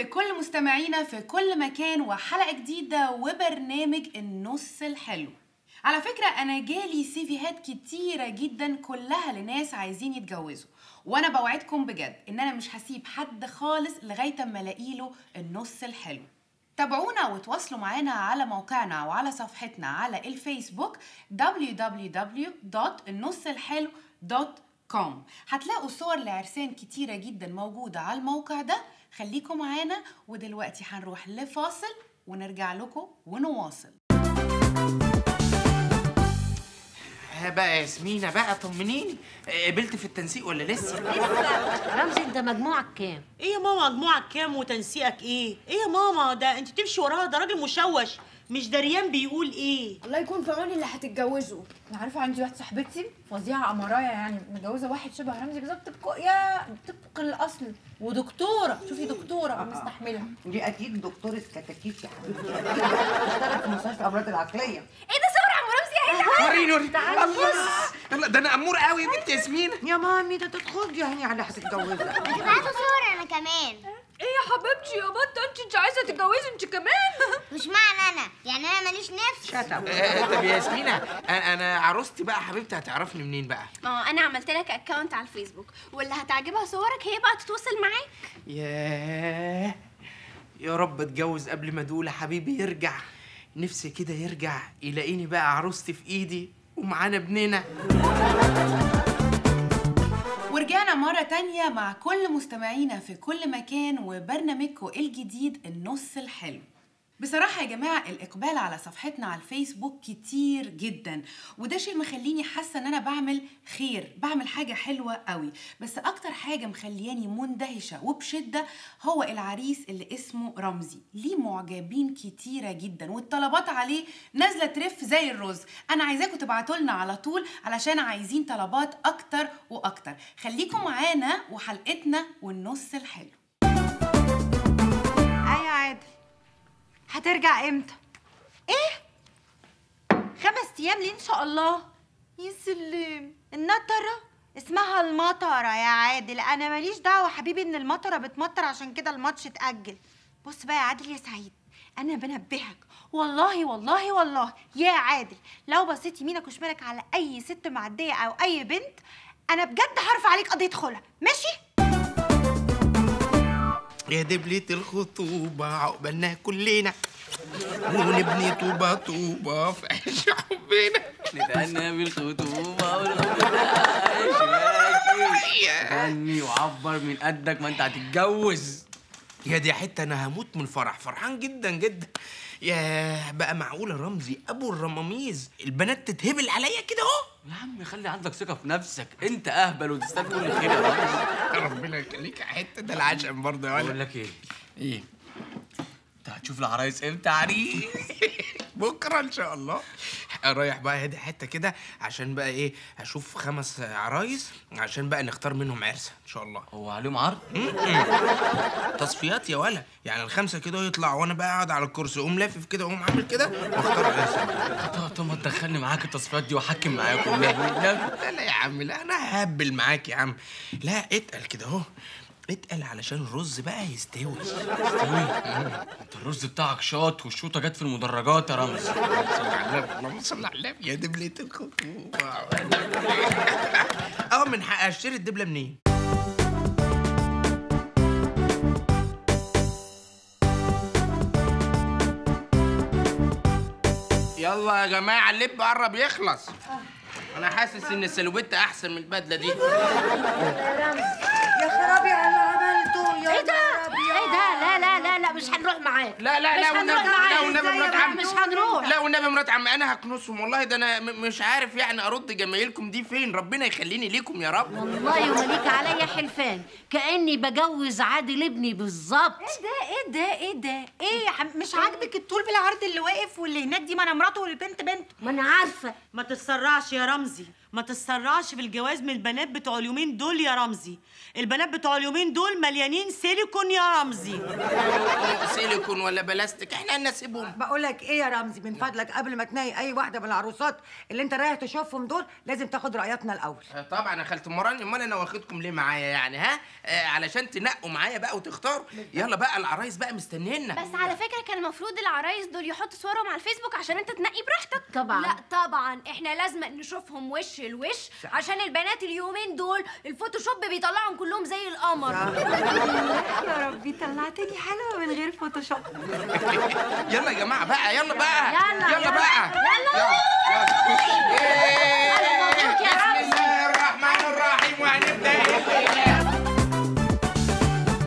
لكل مستمعينا في كل مكان وحلقة جديدة وبرنامج النص الحلو على فكرة أنا جالي سيفيهات كتيرة جدا كلها لناس عايزين يتجوزوا وأنا بوعدكم بجد إن أنا مش هسيب حد خالص لغاية أما ألاقيله النص الحلو تابعونا وتواصلوا معانا على موقعنا وعلى صفحتنا على الفيسبوك www.النصالحلو.com هتلاقوا صور لعرسان كتيرة جدا موجودة على الموقع ده خليكم معانا ودلوقتي هنروح لفاصل ونرجع لكم ونواصل ها بقى ياسمينة بقى طمنيني قبلت في التنسيق ولا لسه؟ رمزي انت مجموعك كام؟ ايه يا ماما مجموعك كام وتنسيقك ايه؟ ايه يا ماما ده انت تمشي وراها ده راجل مشوش مش دريان بيقول ايه؟ الله يكون في عون اللي هتتجوزوا انا عارفه عندي واحده صاحبتي فظيعه امرايه يعني متجوزه واحد شبه رمزي بالظبط طبق يا طبق الاصل ودكتوره شوفي دكتوره مستحمله دي اكيد دكتوره كتاكيت يا حبيبتي اشتغلت في مستشفى الامراض العقليه ايه ده صور عم رمزي يا وريني وريني الله الله ده انا امور قوي يا بنت ياسمينة يا مامي ده تدخل يعني على هتتجوزها بعتوا صور انا كمان ايه يا حبيبتي يا بطه انت انت عايزه تتجوزي انت كمان مش معنى انا يعني انا ماليش نفس شتم آه، طب يا ياسمينة انا أنا عروستي بقى حبيبتي هتعرفني منين بقى؟ ما هو انا عملت لك اكونت على الفيسبوك واللي هتعجبها صورك هي بقى تتواصل معاك ياه يا رب اتجوز قبل ما دول حبيبي يرجع نفسي كده يرجع يلاقيني بقى عروستي في ايدي ومعانا ابننا ورجعنا مرة تانية مع كل مستمعينا في كل مكان وبرنامجكم الجديد النص الحلو بصراحة يا جماعة الإقبال على صفحتنا على الفيسبوك كتير جدا وده شيء مخليني حاسة إن أنا بعمل خير بعمل حاجة حلوة قوي بس أكتر حاجة مخلياني مندهشة وبشدة هو العريس اللي اسمه رمزي ليه معجبين كتيرة جدا والطلبات عليه نازلة ترف زي الرز أنا عايزاكم تبعتوا لنا على طول علشان عايزين طلبات أكتر وأكتر خليكم معانا وحلقتنا والنص الحلو ايه يا عادل هترجع امتى ايه خمس ايام ليه ان شاء الله يا سلام النطره اسمها المطره يا عادل انا ماليش دعوه حبيبي ان المطره بتمطر عشان كده الماتش اتاجل بص بقى يا عادل يا سعيد انا بنبهك والله والله والله يا عادل لو بصيت يمينك وشمالك على اي ست معديه او اي بنت انا بجد هرفع عليك قضيه خلع ماشي يا دبلة الخطوبة عقبالنا كلنا ونبني طوبة طوبة في عيش حبنا نتهنى بالخطوبة والخطوبة عايش ماشي غني وعبر من قدك ما انت هتتجوز يا دي حتة أنا هموت من الفرح فرحان جدا جدا يا بقى معقولة رمزي أبو الرماميز البنات تتهبل عليا كده أهو يا عم خلي عندك ثقة في نفسك انت اهبل وتستاهل كل خير يا راجل ربنا يخليك يا حتة ده العشم برضه يا بقول ولد لك ايه إيه انت هتشوف العرايس امتى عريس بكرة إن شاء الله رايح بقى هدي حتة كده عشان بقى إيه هشوف خمس عرايس عشان بقى نختار منهم عرسة إن شاء الله هو عليهم عرض تصفيات يا ولا يعني الخمسة كده يطلع وأنا بقى قاعد على الكرسي أقوم لافف كده أقوم عامل كده واختار عرسة طب طب ما تدخلني معاك التصفيات دي واحكم معاك والله لا لا يا عم لا انا هبل معاك يا عم لا اتقل كده اهو اتقل علشان الرز بقى يستوي استوي انت الرز بتاعك شاط والشوطه جت في المدرجات يا رمزي صل على النبي اللهم صل على النبي يا دبلة الخطوبة اه من حق اشتري الدبلة منين؟ يلا يا جماعة اللب قرب يخلص انا حاسس ان السلوبيتا احسن من البدلة دي يا خرابي على اللي عملته يا ايه ده؟ ايه ده؟ لا لا لا لا مش هنروح معاك لا لا مش لا والنبي هنروح معاك لا والنبي إزاي مرات يا عم مش هنروح لا والنبي مرات عم انا هكنسهم والله ده انا م- مش عارف يعني ارد جمايلكم دي فين ربنا يخليني ليكم يا رب والله ومليك عليا حلفان كاني بجوز عادل ابني بالظبط ايه ده ايه ده ايه ده ايه يا حم... مش عاجبك الطول بالعرض اللي واقف واللي هناك دي ما انا مراته والبنت بنت ما انا عارفه ما تتسرعش يا رمزي ما تتسرعش في الجواز من البنات بتوع اليومين دول يا رمزي البنات بتوع اليومين دول مليانين سيليكون يا رمزي سيليكون ولا بلاستيك احنا نسيبهم بقول لك ايه يا رمزي من فضلك قبل ما تنهي اي واحده من العروسات اللي انت رايح تشوفهم دول لازم تاخد راياتنا الاول آه، طبعا يا خالة مران امال انا واخدكم ليه معايا يعني ها آه علشان تنقوا معايا بقى وتختاروا يلا بقى العرايس بقى مستنينا بس على فكره كان المفروض العرايس دول يحطوا صورهم على الفيسبوك عشان انت تنقي براحتك طبعا. لا طبعا احنا لازم نشوفهم وش لوش عشان البنات اليومين دول الفوتوشوب بيطلعهم كلهم زي القمر يا ربي طلعتني حلوه من غير فوتوشوب يلا يا جماعه بقى يلا بقى يلا يلا بقى يلا